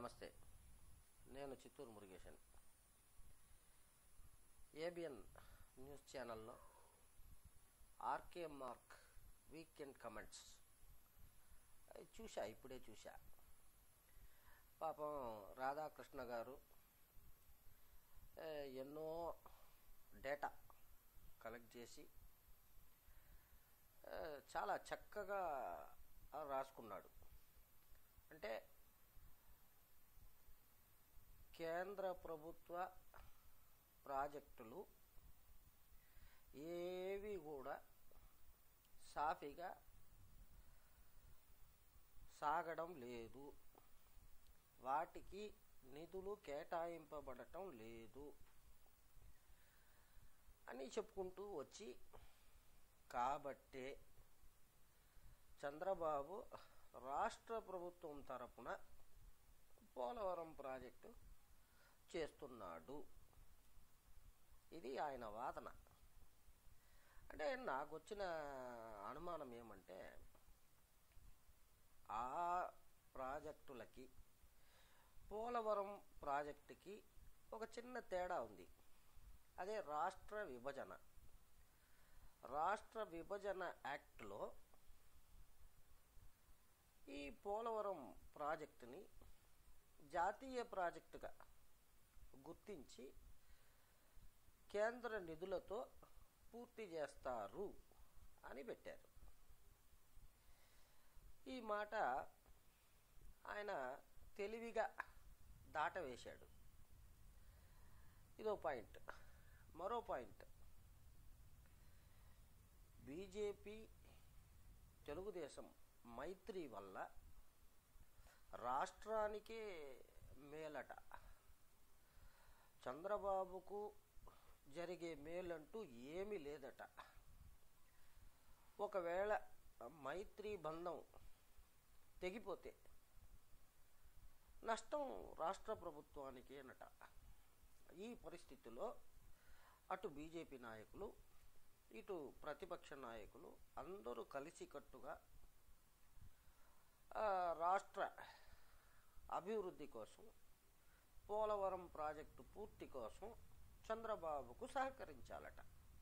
నమస్తే నేను Chittoor Murugesan ABN news ఛానల్లో ఆర్కే మార్క్ వీకెండ్ కమెంట్స్ అవి చూసా ఇప్పుడే చూసా పాపం రాధాకృష్ణ గారు ఏ, ఎన్నో డేటా కలెక్ట్ చేసి ఏ, చాలా చక్కగా రాసుకున్నాడు అంటే కేంద్ర ప్రభుత్వ ప్రాజెక్టులు ఏవి కూడా సాఫీగా సాగడం లేదు వాటికి నిధులు కేటాయింపబడటం లేదు అని చెప్పుకుంటూ వచ్చి కాబట్టే చంద్రబాబు రాష్ట్ర ప్రభుత్వం తరపున పోలవరం ప్రాజెక్టు చేస్తున్నాడు ఇది ఆయన వాదన అంటే నాకు వచ్చిన అనుమానం ఏమంటే ఆ ప్రాజెక్టులకి పోలవరం ప్రాజెక్టుకి ఒక చిన్న తేడా ఉంది అదే రాష్ట్ర విభజన రాష్ట్ర విభజన యాక్ట్లో ఈ పోలవరం ప్రాజెక్టుని జాతీయ ప్రాజెక్టుగా గుర్తించి కేంద్ర నిధులతో పూర్తి చేస్తారు అని పెట్టారు ఈ మాట ఆయన తెలివిగా దాటవేశాడు ఇదో పాయింట్ మరో పాయింట్ బీజేపీ తెలుగుదేశం మైత్రి వల్ల రాష్ట్రానికే మేలట చంద్రబాబుకు జరిగే మేలంటూ ఏమీ లేదట ఒకవేళ మైత్రి బంధం తెగిపోతే నష్టం రాష్ట్ర ప్రభుత్వానికి అనట ఈ పరిస్థితిలో అటు బీజేపీ నాయకులు ఇటు ప్రతిపక్ష నాయకులు అందరూ కలిసికట్టుగా ఆ, రాష్ట్ర అభివృద్ధి కోసం పోలవరం ప్రాజెక్టు పూర్తి కోసం చంద్రబాబుకు సహకరించాలట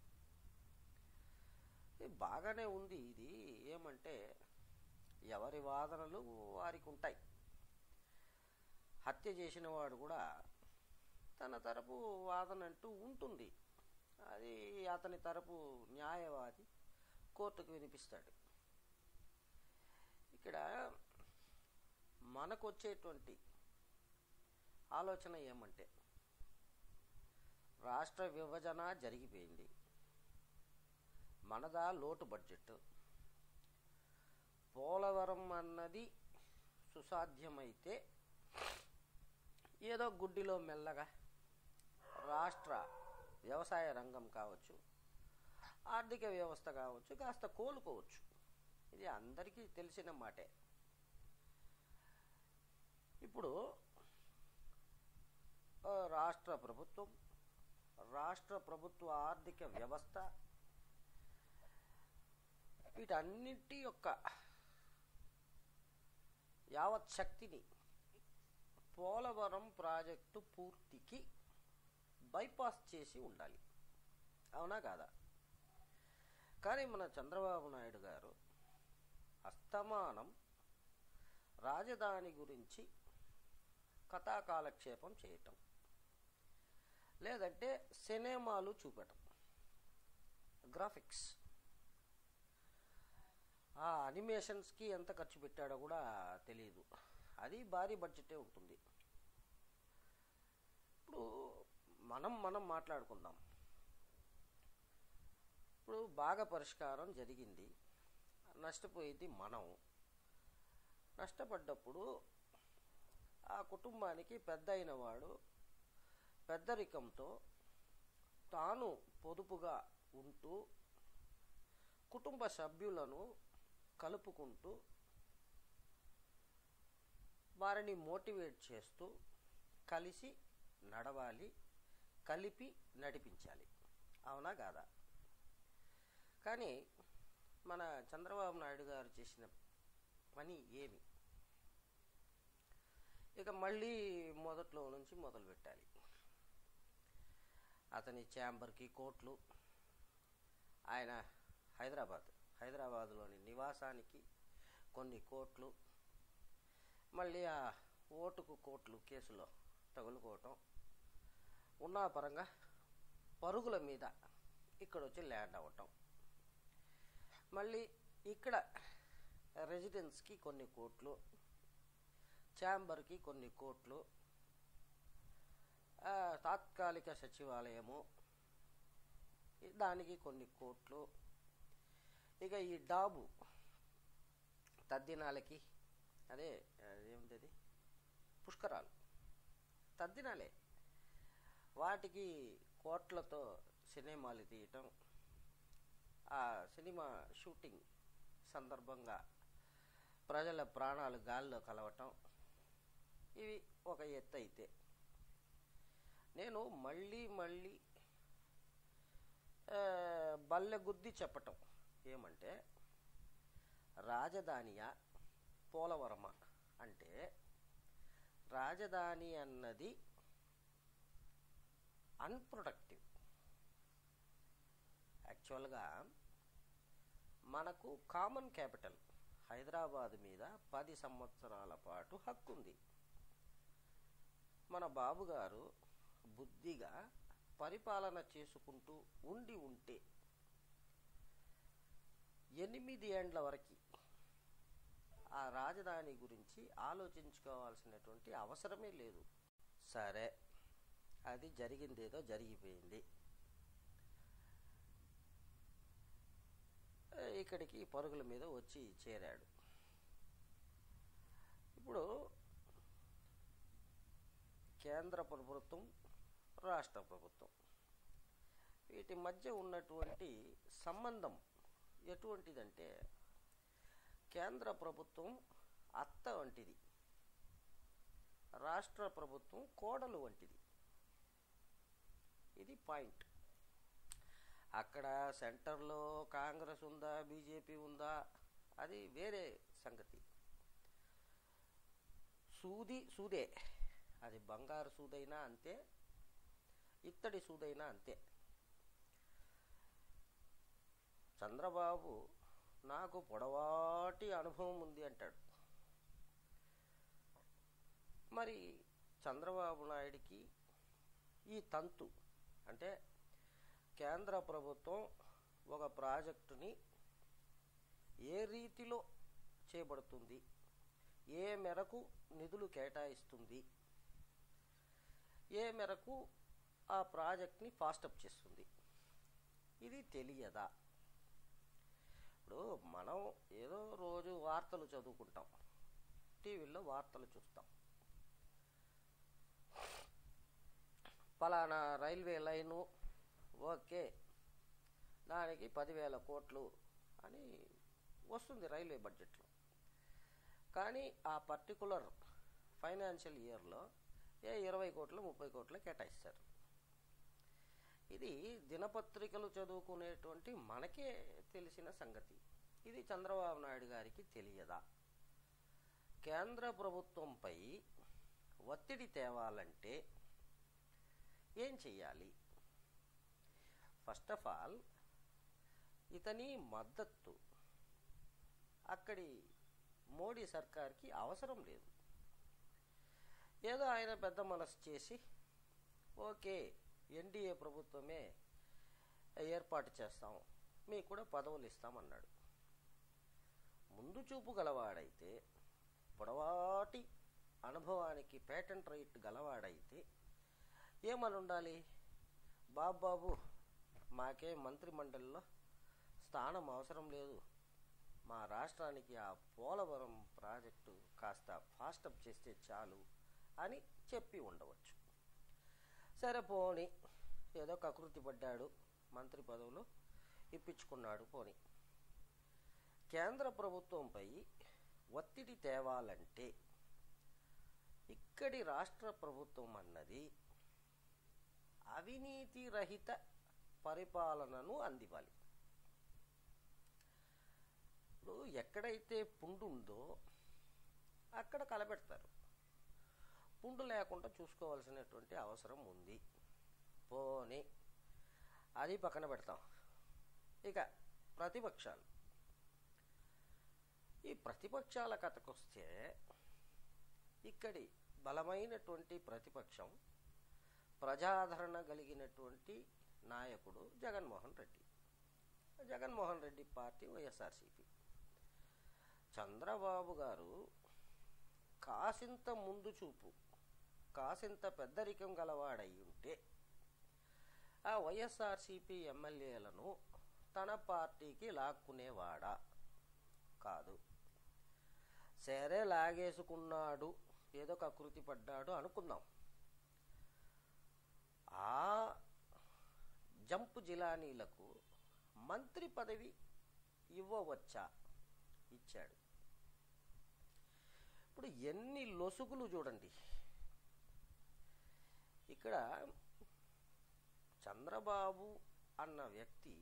ఇది బాగానే ఉంది ఇది ఏమంటే ఎవరి వాదనలు వారికి ఉంటాయి హత్య చేసిన వాడు కూడా తన తరపు వాదన అంటూ ఉంటుంది అది అతని తరపు న్యాయవాది కోర్టుకు వినిపిస్తాడు ఇక్కడ మనకు వచ్చేటువంటి ఆలోచన ఏమంటే రాష్ట్ర విభజన జరిగిపోయింది మనదా లోటు బడ్జెట్ పోలవరం అన్నది సుసాధ్యమైతే ఏదో గుడ్డిలో మెల్లగా రాష్ట్ర వ్యవసాయ రంగం కావచ్చు ఆర్థిక వ్యవస్థ కావచ్చు కాస్త కోలుకోవచ్చు ఇది అందరికీ తెలిసిన మాటే ఇప్పుడు ఆ, రాష్ట్ర ప్రభుత్వం రాష్ట్ర ప్రభుత్వ ఆర్థిక వ్యవస్థ వీటన్నిటి యొక్క యావత్ శక్తిని పోలవరం ప్రాజెక్టు పూర్తికి బైపాస్ చేసి ఉండాలి అవునా కాదా కానీ మన చంద్రబాబు నాయుడు గారు అస్తమానం రాజధాని గురించి కథాకాలక్షేపం చేయటం లేదంటే సినిమాలు చూపటం గ్రాఫిక్స్ ఆ అనిమేషన్స్కి ఎంత ఖర్చు పెట్టాడో కూడా తెలియదు అది భారీ బడ్జెటే ఉంటుంది ఇప్పుడు మనం మనం మాట్లాడుకుందాం ఇప్పుడు బాగా పరిష్కారం జరిగింది నష్టపోయింది మనం నష్టపడ్డప్పుడు ఆ కుటుంబానికి పెద్ద అయిన వాడు పెద్దరికంతో తాను పొదుపుగా ఉంటూ కుటుంబ సభ్యులను కలుపుకుంటూ వారిని మోటివేట్ చేస్తూ కలిసి నడవాలి కలిపి నడిపించాలి అవునా కాదా కానీ మన చంద్రబాబు నాయుడు గారు చేసిన పని ఏమి ఇక ఇక మళ్ళీ మొదట్లో నుంచి మొదలు పెట్టాలి అతని ఛాంబర్కి కోట్లు ఆయన హైదరాబాద్ హైదరాబాద్లోని నివాసానికి కొన్ని కోట్లు మళ్ళీ ఆ ఓటుకు కోట్లు కేసులో తగులుకోవటం ఉన్న పరంగా పరుగుల మీద ఇక్కడ వచ్చి ల్యాండ్ అవ్వటం మళ్ళీ ఇక్కడ రెసిడెన్స్కి కొన్ని కోట్లు ఛాంబర్కి కొన్ని కోట్లు ఆ, తాత్కాలిక సచివాలయము దానికి కొన్ని కోట్లు ఇక ఈ డాబు తద్దినాలకి అదే అదేమిటది పుష్కరాలు తద్దినాలే వాటికి కోట్లతో సినిమాలు తీయటం ఆ సినిమా షూటింగ్ సందర్భంగా ప్రజల ప్రాణాలు గాల్లో కలవటం ఇవి ఒక ఎత్తు అయితే నేను మళ్ళీ మళ్ళీ ఆ, బల్లె గుద్ది చెప్పటం ఏమంటే రాజధానియా పోలవరమ అంటే రాజధాని అన్నది అన్ప్రొడక్టివ్ యాక్చువల్గా మనకు కామన్ క్యాపిటల్ హైదరాబాద్ మీద పది సంవత్సరాల పాటు హక్కు ఉంది మన బాబు గారు బుద్ధిగా పరిపాలన చేసుకుంటూ ఉండి ఉంటే ఎనిమిది ఏండ్ల వరకు ఆ రాజధాని గురించి ఆలోచించుకోవాల్సినటువంటి అవసరమే లేదు సరే అది జరిగిందేదో జరిగిపోయింది ఏ, ఇక్కడికి పరుగుల మీద వచ్చి చేరాడు ఇప్పుడు కేంద్ర ప్రభుత్వం రాష్ట్ర ప్రభుత్వం వీటి మధ్య ఉన్నటువంటి సంబంధం ఎటువంటిదంటే కేంద్ర ప్రభుత్వం అత్త వంటిది రాష్ట్ర ప్రభుత్వం కోడలు వంటిది ఇది పాయింట్ అక్కడ సెంటర్లో కాంగ్రెస్ ఉందా బీజేపీ ఉందా అది వేరే సంగతి సూది సూదే అది బంగారు సూదైనా అంతే ఇత్తడి సూదైనా అంతే చంద్రబాబు నాకు పొడవాటి అనుభవం ఉంది అంటాడు మరి చంద్రబాబు నాయుడికి ఈ తంతు అంటే కేంద్ర ప్రభుత్వం ఒక ప్రాజెక్టుని ఏ రీతిలో చేయబడుతుంది ఏ మేరకు నిధులు కేటాయిస్తుంది ఏ మేరకు ఆ ప్రాజెక్ట్ని ఫాస్టప్ చేస్తుంది ఇది తెలియదా ఇప్పుడు మనం ఏదో రోజు వార్తలు చదువుకుంటాం టీవీల్లో వార్తలు చూస్తాం పలానా రైల్వే లైను ఓకే దానికి పదివేల కోట్లు అని వస్తుంది రైల్వే బడ్జెట్లో కానీ ఆ పర్టికులర్ ఫైనాన్షియల్ ఇయర్లో ఏ ఇరవై కోట్లు ముప్పై కోట్లు కేటాయిస్తారు ఇది దినపత్రికలు చదువుకునేటువంటి మనకే తెలిసిన సంగతి ఇది చంద్రబాబు నాయుడు గారికి తెలియదా కేంద్ర ప్రభుత్వంపై ఒత్తిడి తేవాలంటే ఏం చెయ్యాలి ఫస్ట్ ఆఫ్ ఆల్ ఇతని మద్దతు అక్కడి మోడీ సర్కార్కి అవసరం లేదు ఏదో ఆయన పెద్ద మనసు చేసి ఓకే ఎన్డీఏ ప్రభుత్వమే ఏర్పాటు చేస్తాం మీకు కూడా పదవులు ఇస్తామన్నాడు ముందు చూపు గలవాడైతే పొడవాటి అనుభవానికి పేటెంట్ రైట్ గలవాడైతే ఏమని ఉండాలి బాబు బాబు మాకే మంత్రిమండలిలో స్థానం అవసరం లేదు మా రాష్ట్రానికి ఆ పోలవరం ప్రాజెక్టు కాస్త ఫాస్టప్ చేస్తే చాలు అని చెప్పి ఉండవచ్చు సరే పోని ఏదో కకృతి పడ్డాడు మంత్రి పదవులు ఇప్పించుకున్నాడు పోని కేంద్ర ప్రభుత్వంపై ఒత్తిడి తేవాలంటే ఇక్కడి రాష్ట్ర ప్రభుత్వం అన్నది అవినీతి రహిత పరిపాలనను అందివ్వాలి ఇప్పుడు ఎక్కడైతే పుండు ఉందో అక్కడ కలబెడతారు పుండు లేకుండా చూసుకోవాల్సినటువంటి అవసరం ఉంది పోని అది పక్కన పెడతాం ఇక ప్రతిపక్షాలు ఈ ప్రతిపక్షాల కథకొస్తే ఇక్కడి బలమైనటువంటి ప్రతిపక్షం ప్రజాదరణ కలిగినటువంటి నాయకుడు జగన్మోహన్ రెడ్డి జగన్మోహన్ రెడ్డి పార్టీ వైఎస్ఆర్సీపీ చంద్రబాబు గారు కాసింత ముందు చూపు కాసింత పెద్దరికం గలవాడై ఉంటే ఆ వైఎస్ఆర్సీపీ ఎమ్మెల్యేలను తన పార్టీకి లాక్కునేవాడా కాదు సరే లాగేసుకున్నాడు ఏదో కకృతి పడ్డాడు అనుకుందాం ఆ జంపు జిలానీలకు మంత్రి పదవి ఇవ్వవచ్చా ఇచ్చాడు ఇప్పుడు ఎన్ని లొసుగులు చూడండి ఇక్కడ చంద్రబాబు అన్న వ్యక్తి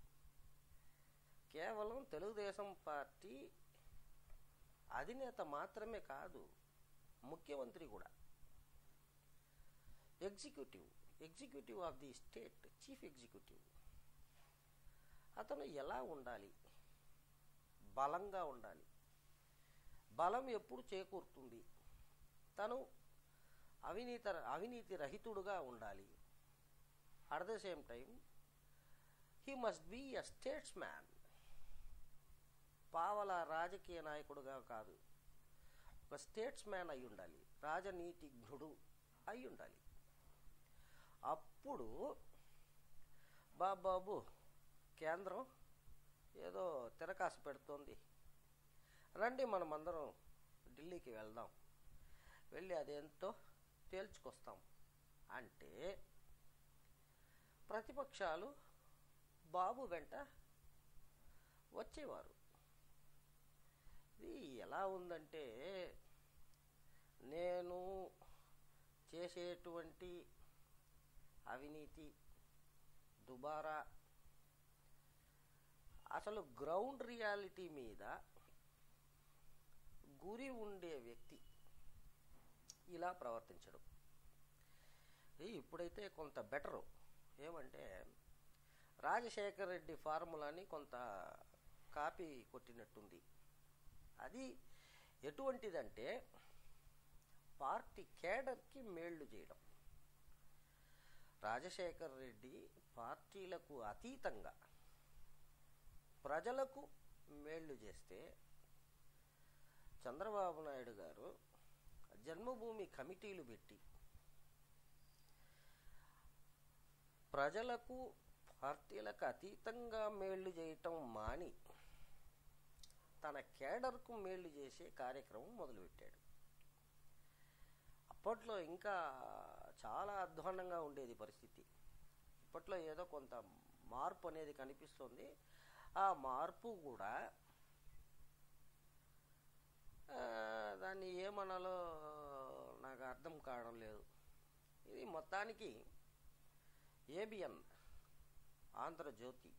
కేవలం తెలుగుదేశం పార్టీ అధినేత మాత్రమే కాదు ముఖ్యమంత్రి కూడా executive executive of the state chief executive అతను ఎలా ఉండాలి బలంగా ఉండాలి బలం ఎప్పుడు చేకూరుతుంది తను అవినీత అవినీతి రహితుడుగా ఉండాలి at the same time he must be a statesman పావల రాజకీయ నాయకుడుగా కాదు ఒక స్టేట్స్ మ్యాన్ అయి ఉండాలి రాజనీతిజ్ఞుడు అయి ఉండాలి అప్పుడు బాబాబు కేంద్రం ఏదో తిరకాసు పెడుతోంది రండి మనమందరం ఢిల్లీకి వెళ్దాం వెళ్ళి అదేంతో తేల్చుకొస్తాం అంటే ప్రతిపక్షాలు బాబు వెంట వచ్చేవారు ఇది ఎలా ఉందంటే నేను చేసేటువంటి అవినీతి దుబారా అసలు గ్రౌండ్ రియాలిటీ మీద గురి ఉండే వ్యక్తి ఇలా ప్రవర్తించడం ఇది ఇప్పుడైతే కొంత బెటరు ఏమంటే రాజశేఖర్ రెడ్డి ఫార్ములాని కొంత కాపీ కొట్టినట్టుంది అది ఎటువంటిదంటే పార్టీ కేడర్కి మేళ్లు చేయడం రాజశేఖర్ రెడ్డి పార్టీలకు అతీతంగా ప్రజలకు మేళ్లు చేస్తే చంద్రబాబు నాయుడు గారు జన్మభూమి కమిటీలు పెట్టి ప్రజలకు పార్టీలకు అతీతంగా మేళ్లు చేయటం మాని తన కేడర్కు మేళ్లు చేసే కార్యక్రమం మొదలుపెట్టాడు అప్పట్లో ఇంకా చాలా అధ్వాన్నంగా ఉండేది పరిస్థితి ఇప్పట్లో ఏదో కొంత మార్పు అనేది కనిపిస్తుంది ఆ మార్పు కూడా ఆ, దాన్ని ఏమనాలో నాకు అర్థం కావడం లేదు ఇది మొత్తానికి ఏబిఎన్ ఆంధ్రజ్యోతి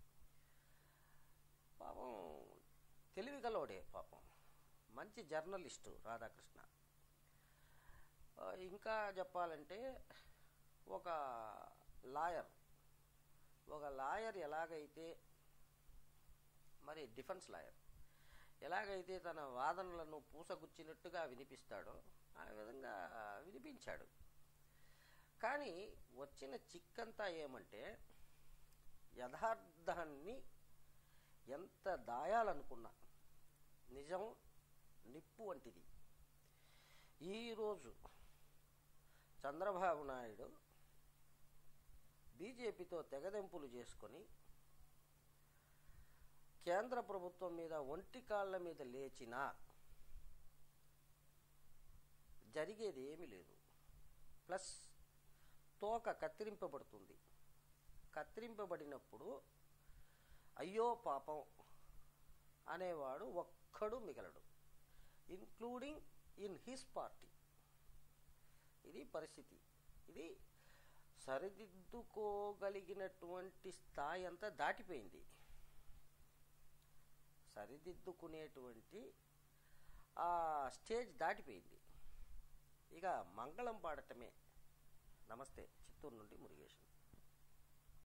పాపం తెలివి గలవాడే పాపం మంచి జర్నలిస్టు రాధాకృష్ణ ఆ, ఇంకా చెప్పాలంటే ఒక లాయర్ ఒక లాయర్ ఎలాగైతే మరి డిఫెన్స్ లాయర్ ఎలాగైతే తన వాదనలను పూసగుచ్చినట్టుగా వినిపిస్తాడో ఆ విధంగా వినిపించాడు కానీ వచ్చిన చిక్కంతా ఏమంటే యథార్థాన్ని ఎంత దాయాలనుకున్నా నిజం నిప్పు వంటిది ఈరోజు చంద్రబాబు నాయుడు బీజేపీతో తెగదెంపులు చేసుకొని కేంద్ర ప్రభుత్వం మీద ఒంటి కాళ్ళ మీద లేచినా జరిగేది ఏమీ లేదు ప్లస్ తోక కత్తిరింపబడుతుంది కత్తిరింపబడినప్పుడు అయ్యో పాపం అనేవాడు ఒక్కడు మిగలడు ఇన్క్లూడింగ్ ఇన్ హిస్ పార్టీ ఇది పరిస్థితి ఇది సరిదిద్దుకోగలిగినటువంటి స్థాయి అంతా దాటిపోయింది సరిదిద్దుకునేటువంటి ఆ స్టేజ్ దాటిపోయింది ఇక ఇక మంగళం పాడటమే నమస్తే చిత్తూరు నుండి మురుగేష్